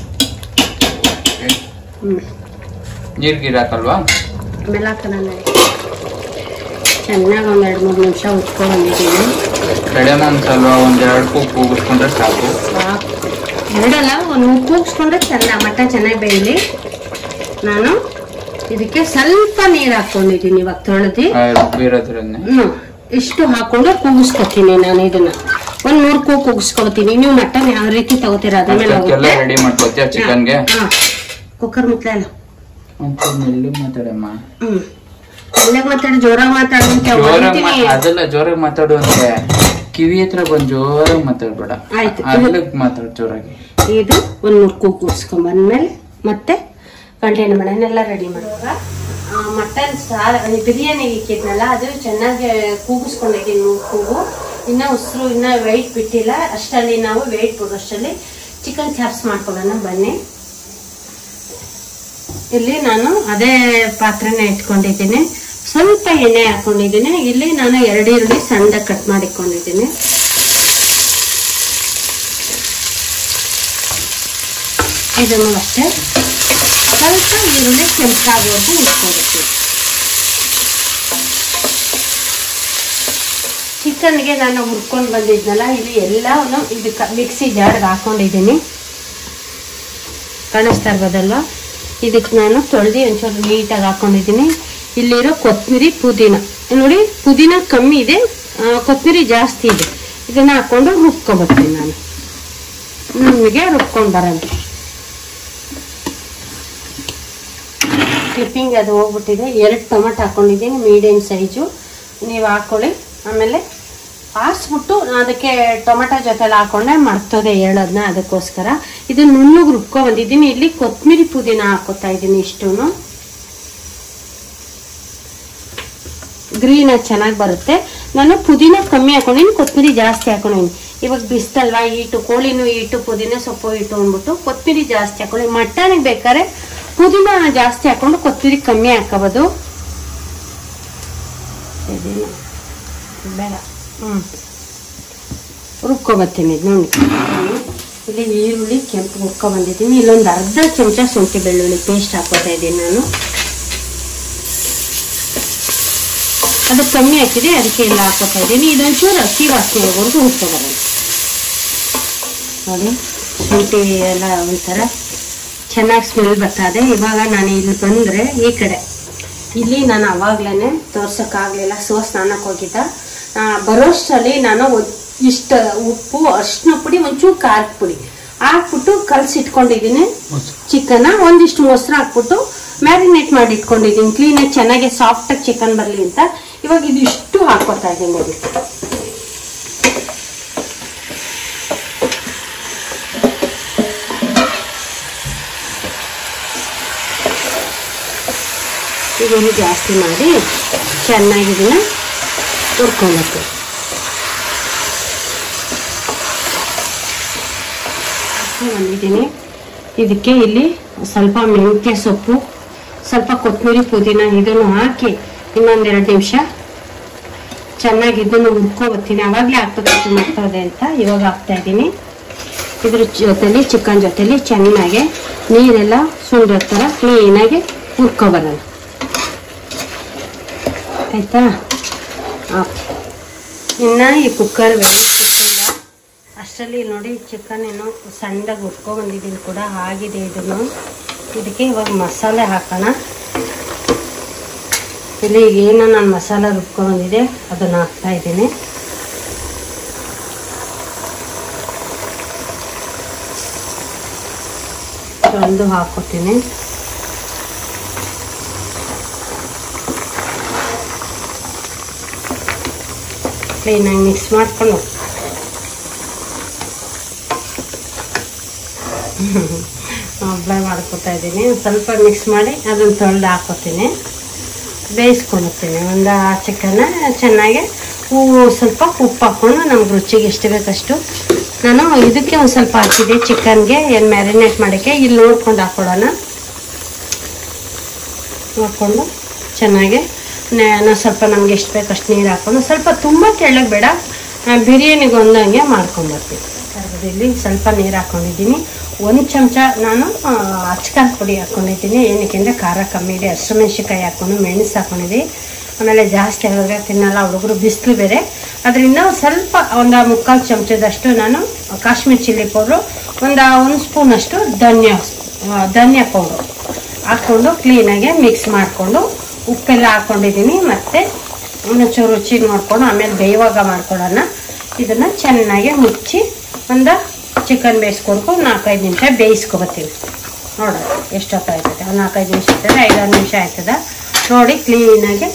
[SPEAKER 1] ಹ್ಞೂ
[SPEAKER 2] ನೀರ್ ಗೀರ್ ಹಾಕಲ್ವಾ
[SPEAKER 1] ಆಮೇಲೆ ಹಾಕೋಣ ನೋಡಿ ಚೆನ್ನಾಗಿ ಒಂದು ಎರಡು ಮೂರು ನಿಮಿಷ ಹುರ್ಕೊಂಡು ಬಂದಿದ್ದೀನಿ
[SPEAKER 2] ಕಡೆ ಮಾಂಸ ಅಲ್ವಾ ಒಂದ್ ಎರಡು ಕೂಗ್ ಕೂಗಿಸ್ಕೊಂಡ್ರೆ ಸಾಕು
[SPEAKER 1] ಸಾಕು ಎರಡಲ್ಲ ಒಂದು ಕೂಗಿಸ್ಕೊಂಡ್ರೆ ಚೆನ್ನ ಮಟನ್ ಚೆನ್ನಾಗಿ ಬೇಯಲಿ ನಾನು ಇದಕ್ಕೆ ಸ್ವಲ್ಪ ನೀರು ಹಾಕೊಂಡಿದ್ದೀನಿ ಇವಾಗ ತೊಳೆದು
[SPEAKER 2] ಆ, ರುಬ್ಬಿರೋದ್ರನ್ನೇ
[SPEAKER 1] ಹ್ಮ್ ಇಷ್ಟು ಹಾಕೊಂಡು ಕೂಗಿಸ್ಕೊತೀನಿ ನಾನು ಇದನ್ನ ಒಂದ್ ಮೂರ್ ಕೂಗ್ ಕುಗ್ಸ್ಕೊತೀನಿ ನೀವು ಮಟನ್ ಯಾವ ರೀತಿ ತಗೋತೀರಾ ಅದ್ರ ಮೇಲೆ
[SPEAKER 2] ಅಷ್ಟಕ್ಕೆಲ್ಲ
[SPEAKER 1] ಹೋಗುತ್ತೆ
[SPEAKER 2] ರೆಡಿ ಮಾಡ್ಕೊತೀಯ ಚಿಕನ್ಗೆ
[SPEAKER 1] ಕುಕ್ಕರ್ ಮುಟ್ಲ ಇಲ್ಲ
[SPEAKER 2] ಮತ್ತೆ ಮೆಲ್ಲಗ್ ಮಾತಾಡಮ್ಮ
[SPEAKER 1] ಹ್ಮ್ ಅಲ್ಲೇ ಮಾತಾಡಿ ಜೋರಾಗಿ ಮಾತಾಡುವಂತೆ
[SPEAKER 2] ಜೋರಾಗಿ ಮಾ- ಅದೆಲ್ಲ ಜೋರಾಗಿ ಮಾತಾಡು ಅಂದ್ರೆ ಕಿವಿ ಹತ್ರ ಬಂದ್ ಜೋರಾಗಿ ಮಾತಾಡ್ಬೇಡ
[SPEAKER 1] ಆಯ್ತು.
[SPEAKER 2] ಅಲ್ಲಗ್ ಮಾತಾಡ್ ಜೋರಾಗಿ
[SPEAKER 1] ಇದು ಒಂದ್ ಮೂರ್ ಕೂಗ್ ಕುಗ್ಸ್ಕೊಂಡ್ ಬಂದ್ಮೇಲೆ ಮತ್ತೆ ಕಂಟೈನ ಮನೆನೆಲ್ಲ ರೆಡಿ ಮಾಡುವಾಗ ಮಟನ್ ಸಾರ್ ಬಿರಿಯಾನಿ ಇಕ್ಕಿದ್ನಲ್ಲ ಅದು ಚೆನ್ನಾಗಿ ಕೂಗಿಸ್ಕೊಂಡಿದ್ದೀನಿ ಮೂರು ಕೂಗು ಇನ್ನ ಉಸಿರು ಇನ್ನ ವೆಯ್ಟ್ ಬಿಟ್ಟಿಲ್ಲ ಅಷ್ಟರಲ್ಲಿ ನಾವು ವೆಯ್ಟ್ ಬಿಡೋಷ್ಟರಲ್ಲಿ ಚಿಕನ್ ಚಾಪ್ಸ್ ಮಾಡ್ಕೊಳ್ಳೋಣ ಬನ್ನಿ ಇಲ್ಲಿ ನಾನು ಅದೇ ಪಾತ್ರೆನ ಇಟ್ಕೊಂಡಿದ್ದೀನಿ ಸ್ವಲ್ಪ ಎಣ್ಣೆ ಹಾಕೊಂಡಿದ್ದೀನಿ ಇಲ್ಲಿ ನಾನು ಎರಡು ಈರುಳ್ಳಿ ಸಣ್ಣ ಕಟ್ ಮಾಡಿಕೊಂಡಿದ್ದೀನಿ ಇದನ್ನು ಅಷ್ಟೇ ಸ್ವಲ್ಪ ಈರುಳ್ಳಿ ಕೆಂಪಾಗೋವರೆಗೂ ಉಟ್ಕೊಬೇಕು ಚಿಕನ್ಗೆ ನಾನು ಹುರ್ಕೊಂಡು ಬಂದಿದ್ನಲ್ಲ ಇಲ್ಲಿ ಎಲ್ಲವನ್ನು ಇದಕ್ಕೆ ಮಿಕ್ಸಿ ಜಾರ್ಗೆ ಹಾಕೊಂಡಿದ್ದೀನಿ ಕಾಣಿಸ್ತಾ ಇರ್ಬೋದಲ್ವಾ ಇದಕ್ಕೆ ನಾನು ತೊಳೆದು ಒಂಚೂರು ನೀಟಾಗಿ ಹಾಕೊಂಡಿದ್ದೀನಿ ಇಲ್ಲಿರೋ ಕೊತ್ತಂಬರಿ ಪುದೀನ ನೋಡಿ ಪುದೀನ ಕಮ್ಮಿ ಇದೆ ಆ, ಕೊತ್ತಂಬರಿ ಜಾಸ್ತಿ ಇದೆ ಇದನ್ನ ಹಾಕೊಂಡು ರುಬ್ಕೊಬರ್ತೀನಿ ನಾನು ನಿಮಗೆ ರುಬ್ಕೊಂಡು ಬರೋಣ ಕ್ಲಿಪ್ಪಿಂಗ್ ಅದು ಹೋಗ್ಬಿಟ್ಟಿದೆ ಎರಡು ಟೊಮೆಟೊ ಹಾಕೊಂಡಿದ್ದೀನಿ ಮೀಡಿಯಂ ಸೈಜು ನೀವು ಹಾಕೊಳ್ಳಿ ಆಮೇಲೆ ಆರಿಸ್ಬಿಟ್ಟು ಅದಕ್ಕೆ ಟೊಮೆಟೊ ಜೊತೆಲಿ ಹಾಕೊಂಡೆ ಮರ್ತೋದೆ ಹೇಳೋದನ್ನ ಅದಕ್ಕೋಸ್ಕರ ಇದು ನುಣ್ಣಗೆ ರುಬ್ಕೊ ಬಂದಿದ್ದೀನಿ ಇಲ್ಲಿ ಕೊತ್ತಂಬರಿ ಪುದೀನ ಹಾಕೋತಾ ಇದ್ದೀನಿ ಇಷ್ಟು ಗ್ರೀನ್ ಚೆನ್ನಾಗಿ ಬರುತ್ತೆ ನಾನು ಪುದೀನ ಕಮ್ಮಿ ಹಾಕೊಂಡಿನಿ ಕೊತ್ತಂಬರಿ ಜಾಸ್ತಿ ಹಾಕೊಂಡಿನಿ ಇವಾಗ ಬಿಸ್ತಲ್ವಾ ಈಟು ಕೋಳಿನೂ ಈಟು ಪುದೀನ ಸೊಪ್ಪು ಈಟು ಅಂದ್ಬಿಟ್ಟು ಕೊತ್ತಂಬರಿ ಜಾಸ್ತಿ ಹಾಕೊಳ್ಳಿ ಮಟನ್ಗೆ ಬೇಕಾದ್ರೆ ಪುದೀನ ಜಾಸ್ತಿ ಹಾಕೊಂಡು ಕೊತ್ತಂಬರಿ ಕಮ್ಮಿ ಹಾಕೋಬೋದು ಇದೇನು? ಬೇಡ ಹ್ಮ್ ರುಬ್ಕೊಬತ್ತೀನಿ ಇದು ನೋಡಿ ಇಲ್ಲಿ ಈರುಳ್ಳಿ ಕೆಂಪು ಹುರ್ಕೊ ಬಂದಿದ್ದೀನಿ ಇಲ್ಲೊಂದು ಅರ್ಧ ಚಮಚ ಶುಂಠಿ ಬೆಳ್ಳುಳ್ಳಿ ಪೇಸ್ಟ್ ಹಾಕೋತಾ ಇದ್ದೀನಿ ನಾನು ಅದು ಕಮ್ಮಿ ಹಾಕಿದೆ ಅದಕ್ಕೆ ಎಲ್ಲ ಹಾಕೋತಾ ಇದ್ದೀನಿ ಇದೊಂಚೂರು ಹಸಿ ವಾಸನೆವರೆಗೂ ಹುರ್ಕೊಬರೋಣ ನೋಡಿ ಶುಂಠಿ ಎಲ್ಲ ಒಂಥರ ಚೆನ್ನಾಗಿ ಸ್ಮೆಲ್ ಬರ್ತದೆ ಇವಾಗ ನಾನು ಇಲ್ಲಿ ಬಂದರೆ ಈ ಕಡೆ ಇಲ್ಲಿ ನಾನು ಅವಾಗ್ಲೇ ತೋರ್ಸೋಕ್ಕಾಗಲಿಲ್ಲ ಸೋ ಸ್ನಾನಕ್ಕೆ ಹೋಗಿದ್ದ ಆ, ಬರೋಷ್ಟರಲ್ಲಿ ನಾನು ಒಂದ್ ಇಷ್ಟ ಉಪ್ಪು ಅರ್ಶಿನ ಪುಡಿ ಒಂಚೂರು ಖಾರದ ಪುಡಿ ಹಾಕ್ಬಿಟ್ಟು ಕಲ್ಸಿಟ್ಕೊಂಡಿದ್ದೀನಿ ಚಿಕನ್ ಒಂದಿಷ್ಟು ಮೊಸರು ಹಾಕ್ಬಿಟ್ಟು ಮ್ಯಾರಿನೇಟ್ ಮಾಡಿ ಇಟ್ಕೊಂಡಿದ್ದೀನಿ ಕ್ಲೀನಾಗಿ ಚೆನ್ನಾಗಿ ಸಾಫ್ಟಾಗಿ ಚಿಕನ್ ಬರಲಿ ಅಂತ ಇವಾಗ ಇದಿಷ್ಟು ಹಾಕೋತಾ ಇದ್ದೀನಿ ಅದಕ್ಕೆ ಇದನ್ನು ಜಾಸ್ತಿ ಮಾಡಿ ಚೆನ್ನಾಗಿ ಇದನ್ನ ಹುರ್ಕೊಬೇಕು ಬಂದಿದ್ದೀನಿ ಇದಕ್ಕೆ ಇಲ್ಲಿ ಸ್ವಲ್ಪ ಮೆಂತ್ಯ ಸೊಪ್ಪು ಸ್ವಲ್ಪ ಕೊತ್ತಂಬರಿ ಪುದೀನ ಇದನ್ನು ಹಾಕಿ ಇನ್ನೊಂದೆರಡು ನಿಮಿಷ ಚೆನ್ನಾಗಿ ಇದನ್ನು ಹುರ್ಕೊಬತ್ತೀನಿ ಅವಾಗಲೇ ಹಾಕ್ಬೇಕು ಮಾಡ್ತದೆ ಅಂತ ಇವಾಗ ಹಾಕ್ತಾ ಇದ್ದೀನಿ ಇದ್ರ ಜೊತೆಲಿ ಚಿಕನ್ ಜೊತೆಲಿ ಚೆನ್ನಾಗಿ ನೀರೆಲ್ಲ ಸುಂಡ್ರ ಥರ ಕ್ಲೀನಾಗಿ ಹುರ್ಕೊಬರೋಣ ಆಯ್ತಾ ಓಕೆ ಇನ್ನು ಈ ಕುಕ್ಕರ್ ಬೇಯಿಸ್ತಿಲ್ಲ ಅಷ್ಟರಲ್ಲಿ ನೋಡಿ ಚಿಕನ್ ಏನು ಸಣ್ಣದಾಗಿ ಹುರ್ಕೊಂಡ್ಬಂದಿದ್ದೀನಿ ಕೂಡ ಆಗಿದೆ ಇದನ್ನು ಇದಕ್ಕೆ ಇವಾಗ ಮಸಾಲೆ ಹಾಕೋಣ ಇಲ್ಲಿ ಏನು ನಾನು ಮಸಾಲ ರುಬ್ಕೊಂಡ್ಬಂದಿದೆ ಅದನ್ನು ಹಾಕ್ತಾ ಇದ್ದೀನಿ ಒಂದು ಹಾಕೋತೀನಿ ಕ್ಲೀನಾಗಿ ಮಿಕ್ಸ್ ಮಾಡ್ಕೊಂಡು ಅಪ್ಲೈ ಮಾಡ್ಕೊತಾ ಇದ್ದೀನಿ ಒಂದ್ ಸ್ವಲ್ಪ ಮಿಕ್ಸ್ ಮಾಡಿ ಅದನ್ನು ತೊಳೆದು ಹಾಕೋತೀನಿ ಬೇಯಿಸ್ಕೊಳ್ತೀನಿ ಒಂದು ಆ ಚಿಕನ್ನ ಚೆನ್ನಾಗಿ ಹೂವು ಸ್ವಲ್ಪ ಉಪ್ಪು ಹಾಕ್ಕೊಂಡು ನಮ್ಗೆ ರುಚಿಗೆ ಎಷ್ಟು ಬೇಕಷ್ಟು ನಾನು ಇದಕ್ಕೆ ಒಂದು ಸ್ವಲ್ಪ ಹಾಕಿದೆ ಚಿಕನ್ಗೆ ಏನು ಮ್ಯಾರಿನೇಟ್ ಮಾಡೋಕ್ಕೆ ಇಲ್ಲಿ ನೋಡ್ಕೊಂಡು ಹಾಕೊಳ್ಳೋಣ ಹಾಕ್ಕೊಂಡು ಚೆನ್ನಾಗಿ ನಾನು ಸ್ವಲ್ಪ ನಮ್ಗೆ ಎಷ್ಟು ಬೇಕು ಅಷ್ಟು ನೀರು ಹಾಕ್ಕೊಂಡು ಸ್ವಲ್ಪ ತುಂಬ ತೆಳ್ಳಗೆ ಬೇಡ ಆ, ಬಿರಿಯಾನಿಗೆ ಒಂದಂಗೆ ಮಾಡ್ಕೊಂಬರ್ತೀನಿ ಇಲ್ಲಿ ಸ್ವಲ್ಪ ನೀರು ಹಾಕ್ಕೊಂಡಿದ್ದೀನಿ ಒಂದು ಚಮಚ ನಾನು ಆ, ಅಚ್ಕಾರದ ಪುಡಿ ಹಾಕ್ಕೊಂಡಿದ್ದೀನಿ ಏನಕ್ಕೆ ಅಂದರೆ ಖಾರ ಕಮ್ಮಿ ಇದೆ ಹಸಿಮೆಣ್ಸಿಕಾಯಿ ಹಾಕ್ಕೊಂಡು ಮೆಣಸು ಹಾಕ್ಕೊಂಡಿದ್ದೀನಿ ಆಮೇಲೆ ಜಾಸ್ತಿ ಆಗಿದ್ರೆ ತಿನ್ನಲ್ಲ ಹುಡುಗರು ಬಿಸಿಲು ಬೇರೆ ಅದರಿಂದ ಸ್ವಲ್ಪ ಒಂದು ಮುಕ್ಕಾಲು ಚಮಚದಷ್ಟು ನಾನು ಕಾಶ್ಮೀರ್ ಚಿಲ್ಲಿ ಪೌಡ್ರು ಒಂದು ಒಂದು ಸ್ಪೂನಷ್ಟು ಧನ್ಯ ಆ, ಧನ್ಯ ಪೌಡ್ರು ಹಾಕ್ಕೊಂಡು ಕ್ಲೀನಾಗಿ ಮಿಕ್ಸ್ ಮಾಡಿಕೊಂಡು ಉಪ್ಪೆಲ್ಲ ಹಾಕ್ಕೊಂಡಿದ್ದೀನಿ ಮತ್ತು ಒಂಚೂರು ರುಚಿ ನೋಡ್ಕೊಂಡು ಆಮೇಲೆ ಬೇಯುವಾಗ ಮಾಡ್ಕೊಳ್ಳೋಣ ಇದನ್ನ ಚೆನ್ನಾಗಿ ಮುಚ್ಚಿ ಒಂದು ಚಿಕನ್ ಬೇಯಿಸ್ಕೊಂಡು ನಾಲ್ಕೈದು ನಿಮಿಷ ಬೇಯಿಸ್ಕೊಬತ್ತೀವಿ ನೋಡ್ರಿ ಎಷ್ಟೊತ್ತಾಯ್ತದೆ ಒಂದು ನಾಲ್ಕೈದು ನಿಮಿಷ ಆಗ್ತದೆ ಐದಾರು ನಿಮಿಷ ಆಯ್ತದ ನೋಡಿ ಕ್ಲೀನಾಗಿ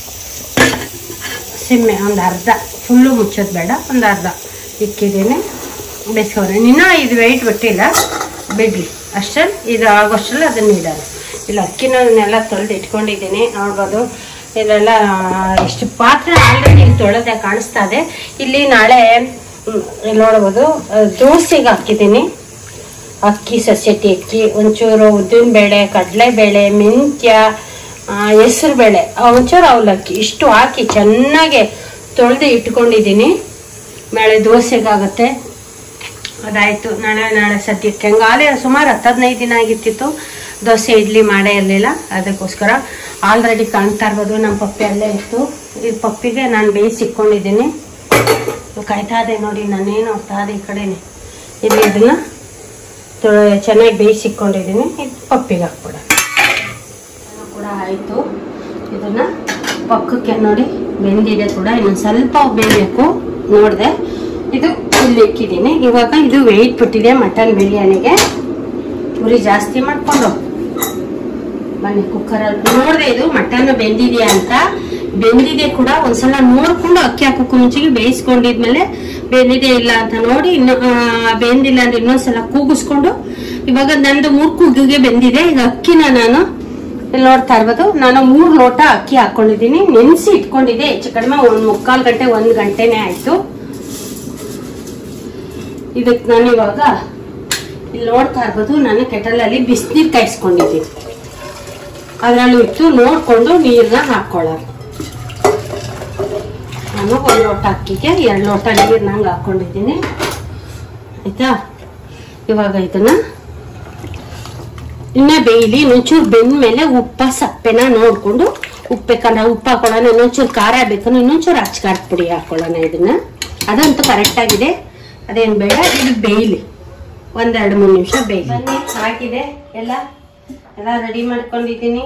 [SPEAKER 1] ಸಿಮ್ಮೆ ಒಂದು ಅರ್ಧ ಫುಲ್ಲು ಮುಚ್ಚೋದು ಬೇಡ ಒಂದು ಅರ್ಧ ಇಕ್ಕಿದ್ದೀನಿ ಬೇಯಿಸ್ಕೊಂಡ್ರೆ ಇನ್ನೂ ಇದು ವೆಯ್ಟ್ ಬಿಟ್ಟಿಲ್ಲ ಬಿಡ್ಲಿ ಅಷ್ಟಲ್ಲಿ ಇದು ಆಗೋಷ್ಟರಲ್ಲಿ ಅದನ್ನ ಇಡೋಣ ಇಲ್ಲ ಅಕ್ಕಿನೆಲ್ಲ ತೊಳೆದು ಇಟ್ಕೊಂಡಿದ್ದೀನಿ ನೋಡ್ಬೋದು ಇಲ್ಲೆಲ್ಲ ಎಷ್ಟು ಪಾತ್ರೆ ಆಲ್ರೆಡಿ ಇಲ್ಲಿ ತೊಳೆದೆ ಕಾಣಿಸ್ತಾ ಇದೆ ಇಲ್ಲಿ ನಾಳೆ ಹ್ಮ್, ಇಲ್ಲಿ ನೋಡ್ಬೋದು ಆ, ದೋಸೆಗೆ ಹಾಕಿದ್ದೀನಿ ಅಕ್ಕಿ ಸಸ್ಯಟಿ ಅಕ್ಕಿ ಒಂಚೂರು ಉದ್ದಿನ ಬೇಳೆ ಕಡಲೆಬೇಳೆ ಮೆಂತ್ಯ ಹೆಸರು ಬೇಳೆ ಒಂಚೂರು ಅವಲಕ್ಕಿ ಇಷ್ಟು ಹಾಕಿ ಚೆನ್ನಾಗಿ ತೊಳೆದು ಇಟ್ಕೊಂಡಿದ್ದೀನಿ ನಾಳೆ ದೋಸೆಗಾಗತ್ತೆ ಅದಾಯಿತು ನಾಳೆ ನಾಳೆ ಸದ್ಯಕ್ಕೆ ಹಂಗಾಲೆ ಸುಮಾರು ಹತ್ತು ಹದಿನೈದು ದಿನ ಆಗಿರ್ತಿತ್ತು ದೋಸೆ ಇಡ್ಲಿ ಮಾಡೇ ಇರಲಿಲ್ಲ ಅದಕ್ಕೋಸ್ಕರ ಆಲ್ರೆಡಿ ಕಾಣ್ತಾ ಇರ್ಬೋದು ನಮ್ಮ ಪಪ್ಪಿ ಅಲ್ಲೇ ಇತ್ತು ಈ ಪಪ್ಪಿಗೆ ನಾನು ಬೇಯಿಸಿ ಇಟ್ಕೊಂಡಿದ್ದೀನಿ ಕಾಯ್ತಾ ಇದೆ ನೋಡಿ ನಾನೇನು ಹೋಗ್ತಾ ಇದೆ ಈ ಕಡೆನೆ ಇಲ್ಲಿ ಇದನ್ನ ತೊಳೆ ಚೆನ್ನಾಗಿ ಬೇಯಿಸಿಕೊಂಡಿದ್ದೀನಿ ಇದು ಪಪ್ಪಿಗೆ ಹಾಕ್ಬಿಡ ಕೂಡ ಆಯಿತು ಇದನ್ನ ಪಕ್ಕಕ್ಕೆ ನೋಡಿ ಬೆಂದಿದೆ ಕೂಡ ಇನ್ನೊಂದು ಸ್ವಲ್ಪ ಬೇಯಬೇಕು ನೋಡಿದೆ ಇದು ಇಲ್ಲಿ ಇಕ್ಕಿದ್ದೀನಿ ಇವಾಗ ಇದು ವೆಯ್ಟ್ ಬಿಟ್ಟಿದೆ ಮಟನ್ ಬಿರಿಯಾನಿಗೆ ಉರಿ ಜಾಸ್ತಿ ಮಾಡ್ಕೊಂಡು ಬನ್ನಿ ಕುಕ್ಕರಲ್ಲಿ ನೋಡಿದೆ ಇದು ಮಟನ್ ಬೆಂದಿದೆಯಾ ಅಂತ ಬೆಂದಿದೆ ಕೂಡ ಒಂದ್ಸಲ ನೋಡ್ಕೊಂಡು ಅಕ್ಕಿ ಹಾಕೋಕೆ ಮುಂಚೆಗೆ ಬೇಯಿಸ್ಕೊಂಡಿದ್ಮೇಲೆ ಬೆಂದಿದೆ ಇಲ್ಲ ಅಂತ ನೋಡಿ ಇನ್ನು ಆ, ಬೆಂದಿಲ್ಲ ಅಂದ್ರೆ ಇನ್ನೊಂದ್ಸಲ ಕೂಗಿಸ್ಕೊಂಡು ಇವಾಗ ನಂದು ಮೂರು ಕೂಗಿಗೆ ಬೆಂದಿದೆ ಈಗ ಅಕ್ಕಿನ ನಾನು ಇಲ್ಲಿ ನೋಡ್ತಾ ಇರ್ಬೋದು ನಾನು ಮೂರು ಲೋಟ ಅಕ್ಕಿ ಹಾಕೊಂಡಿದ್ದೀನಿ ನೆನೆಸಿ ಇಟ್ಕೊಂಡಿದ್ದೆ ಹೆಚ್ಚು ಕಡಿಮೆ ಒಂದ್ ಮುಕ್ಕಾಲು ಗಂಟೆ ಒಂದ್ ಗಂಟೆನೆ ಆಯ್ತು ಇದಕ್ಕೆ ನಾನು ಇವಾಗ ಇಲ್ಲಿ ನೋಡ್ತಾ ಇರ್ಬೋದು ನಾನು ಕೆಟಲಲ್ಲಿ ಬಿಸಿನೀರು ಕಾಯಿಸ್ಕೊಂಡಿದ್ದೀನಿ ಅದರಲ್ಲಿ ಇಟ್ಟು ನೋಡ್ಕೊಂಡು ನೀರನ್ನ ಹಾಕೊಳ್ಳೋದು ನಾನು ಒಂದು ಲೋಟ ಅಕ್ಕಿಗೆ ಎರಡು ಲೋಟ ನೀರನ್ನ ಹಂಗೆ ಹಾಕೊಂಡಿದ್ದೀನಿ ಆಯ್ತಾ ಇವಾಗ ಇದನ್ನ ಇನ್ನೇ ಬೇಯಲಿ ಇನ್ನೊಂಚೂರು ಬೆಂದ ಮೇಲೆ ಉಪ್ಪ ಸಪ್ಪೆನ ನೋಡ್ಕೊಂಡು ಉಪ್ಪು ಬೇಕಂದ್ರೆ ಉಪ್ಪು ಹಾಕೊಳ್ಳೋಣ ಇನ್ನೊಂಚೂರು ಖಾರ ಬೇಕಂದ್ರೆ ಇನ್ನೊಂಚೂರು ಅಚ್ಚ ಖಾರದ ಪುಡಿ ಹಾಕೊಳ್ಳೋಣ ಇದನ್ನ ಅದಂತೂ ಕರೆಕ್ಟ್ ಆಗಿದೆ ಅದೇನು ಬೇಡ ಇದು ಬೇಯಲಿ ಒಂದೆರಡು ಮೂರು ನಿಮಿಷ ಬೇಯಲಿ ಬನ್ನಿ ಹಾಕಿದೆ ಎಲ್ಲ ಎಲ್ಲ ರೆಡಿ ಮಾಡ್ಕೊಂಡಿದ್ದೀನಿ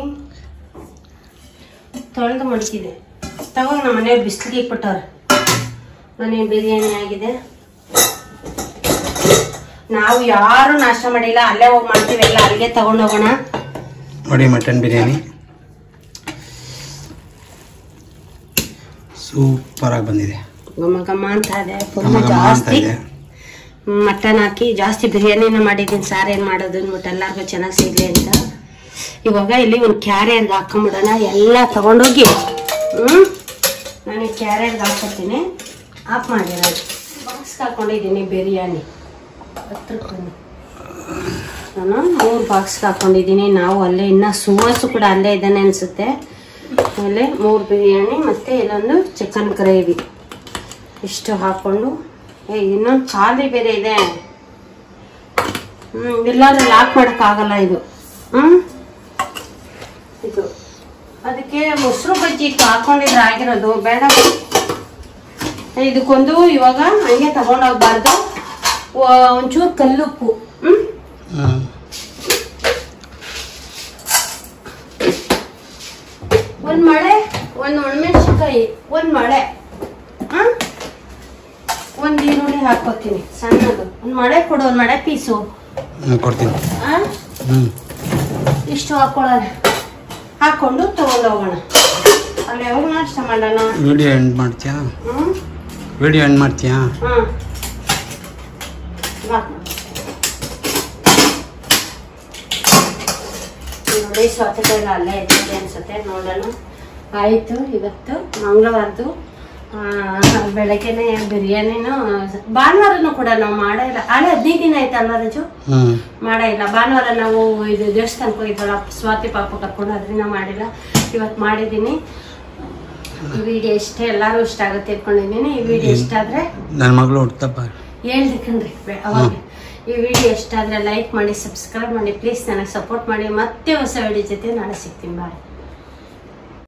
[SPEAKER 1] ತೊಳೆದು ಮಡಕಿದೆ ತಗೊಂಡು ನಮ್ಮ ಮನೆಯವ್ರು ಬಿಸಿಲಿಗೆ ಇಟ್ಬಿಟ್ಟವ್ರೆ ಮನೆ ಬಿರಿಯಾನಿ ಆಗಿದೆ ನಾವು ಯಾರು ನಾಷ್ಟ ಮಾಡಿಲ್ಲ ಅಲ್ಲೇ ಹೋಗಿ ಮಾಡ್ತೀವಿ ಎಲ್ಲ ಅಲ್ಲಿಗೆ ತಗೊಂಡು ಹೋಗೋಣ
[SPEAKER 3] ನೋಡಿ ಮಟನ್ ಬಿರಿಯಾನಿ ಸೂಪರಾಗಿ ಬಂದಿದೆ
[SPEAKER 1] ಗಮ ಗಮ ಅಂತ ಇದೆ ಫುಲ್
[SPEAKER 3] ಘಮ ಘಮ ಅಂತ
[SPEAKER 1] ಜಾಸ್ತಿ
[SPEAKER 3] ಇದೆ
[SPEAKER 1] ಮಟನ್ ಹಾಕಿ ಜಾಸ್ತಿ ಬಿರಿಯಾನಿನ ಮಾಡಿದ್ದೀನಿ ಸಾರು ಏನು ಮಾಡೋದು ಅಂದ್ಬಿಟ್ಟು ಎಲ್ಲರಿಗೂ ಚೆನ್ನಾಗಿ ಸಿಗ್ಲಿ ಅಂತ ಇವಾಗ ಇಲ್ಲಿ ಒಂದು ಕ್ಯಾರಿಯರ್ಗೆ ಹಾಕೊಂಬಿಡೋಣ ಎಲ್ಲ ತಗೊಂಡೋಗಿ ಹ್ಞೂ ನಾನು ಕ್ಯಾರಿಯರ್ಗೆ ಹಾಕೋತೀನಿ ಆಫ್ ಮಾಡಿ ನಾನು ಬಾಕ್ಸ್ಗೆ ಹಾಕೊಂಡಿದ್ದೀನಿ ಬಿರಿಯಾನಿ ಹತ್ರಕ್ಕೆ ಬನ್ನಿ ನಾನು ಮೂರು ಬಾಕ್ಸ್ಗೆ ಹಾಕೊಂಡಿದ್ದೀನಿ ನಾವು ಅಲ್ಲೇ ಇನ್ನು ಸುವಾಸು ಕೂಡ ಅಲ್ಲೇ ಇದ್ದಾನೆ ಅನಿಸುತ್ತೆ ಆಮೇಲೆ ಮೂರು ಬಿರಿಯಾನಿ ಮತ್ತು ಇಲ್ಲೊಂದು ಚಿಕನ್ ಗ್ರೇವಿ ಇಷ್ಟು ಹಾಕ್ಕೊಂಡು ಏ ಇನ್ನೊಂದು ಖಾಲಿ ಬೇರೆ ಇದೆ ಹ್ಞೂ ಇಲ್ಲಾಂದ್ರೆ ಲಾಕ್ ಮಾಡೋಕ್ಕಾಗಲ್ಲ ಇದು ಹ್ಞೂ ಇದು ಅದಕ್ಕೆ ಮೊಸರು ಬಜ್ಜಿ ಇತ್ತು ಹಾಕೊಂಡಿದ್ರೆ ಆಗಿರೋದು ಬೇಡ ಏ, ಇದಕ್ಕೊಂದು ಇವಾಗ ಹಂಗೆ ತಗೊಂಡೋಗ್ಬಾರ್ದು ವ- ಒಂಚೂರು ಕಲ್ಲುಪ್ಪು ಹ್ಞೂ
[SPEAKER 3] ಹ್ಮ್.
[SPEAKER 1] ಒಂದ್ ಮಳೆ ಒಂದ್ ಒಣಮೆಣಸಿನ್ಕಾಯಿ ಒಂದ್ ಮಳೆ ಹ? ಒಂದ್ ಈರುಳ್ಳಿ ಹಾಕೋತೀನಿ ಸಣ್ಣದು ಒಂದ್ ಮಳೆ ಕೊಡು ಒಂದ್ ಮಳೆ ಪೀಸು
[SPEAKER 3] ಹ್ಮ್, ಕೊಡ್ತೀನಿ
[SPEAKER 1] ಆ?
[SPEAKER 3] ಹ್ಮ್
[SPEAKER 1] ಇಷ್ಟು ಹಾಕೊಳ್ಳೋಣ ಹಾಕೊಂಡು ತಗೊಂಡು ಹೋಗೋಣ ಅಲ್ಲಿ ಯಾವಾಗ ನಾಷ್ಟ ಮಾಡೋಣ
[SPEAKER 3] ವಿಡಿಯೋ ಎಂಡ್ ಮಾಡ್ತೀಯಾ
[SPEAKER 1] ಹ್ಮ್
[SPEAKER 3] ವಿಡಿಯೋ ಎಂಡ್ ಮಾಡ್ತೀಯಾ
[SPEAKER 1] ಹ್ಮ್ ಬಾ ನೋಡಿ ಸೌತೆಕಾಯಿ ಅಲ್ಲೇ ಇರ್ತದೆ ಅನ್ಸುತ್ತೆ ನೋಡೋಣ ಆಯಿತು ಇವತ್ತು ಮಂಗಳವಾರದ್ದು ಆ, ಬೆಳಗ್ಗೆನೆ ಬಿರಿಯಾನಿನೂ ಭಾನುವಾರನೂ ಕೂಡ ನಾವು ಮಾಡೇ ಇಲ್ಲ ಹಳೆ ಹದಿನೈದು ದಿನ ಆಯ್ತಲ್ವ ರಜು
[SPEAKER 3] ಹ್ಮ್
[SPEAKER 1] ಮಾಡೇ ಇಲ್ಲ ಭಾನುವಾರ ನಾವು ಇದು ದೇವಸ್ಥಾನಕ್ಕೆ ಹೋಗಿದ್ವಲ್ಲ ಸ್ವಾತಿ ಪಾಪ ಕರ್ಕೊಂಡು ಅದರಿಂದ ಮಾಡಿಲ್ಲ ಇವತ್ತು ಮಾಡಿದ್ದೀನಿ ಈ ವಿಡಿಯೋ ಇಷ್ಟ ಎಲ್ಲರೂ ಇಷ್ಟ ಆಗುತ್ತೆ ಇಟ್ಕೊಂಡಿದ್ದೀನಿ ಈ ವಿಡಿಯೋ ಇಷ್ಟ ಆದರೆ
[SPEAKER 3] ನನ್ನ ಮಗಳು ಹುಡ್ತಪ್ಪ
[SPEAKER 1] ಹೇಳ್ದೆ ಕಣ್ರಿ ಬೆ- ಅವಾಗ ಈ ವಿಡಿಯೋ ಇಷ್ಟ ಆದರೆ ಲೈಕ್ ಮಾಡಿ ಸಬ್ಸ್ಕ್ರೈಬ್ ಮಾಡಿ ಪ್ಲೀಸ್ ನನಗೆ ಸಪೋರ್ಟ್ ಮಾಡಿ ಮತ್ತೆ ಹೊಸ ವಿಡಿಯೋ ಜೊತೆ ನಾಳೆ ಸಿಗ್ತೀನಿ ಬಾಯ್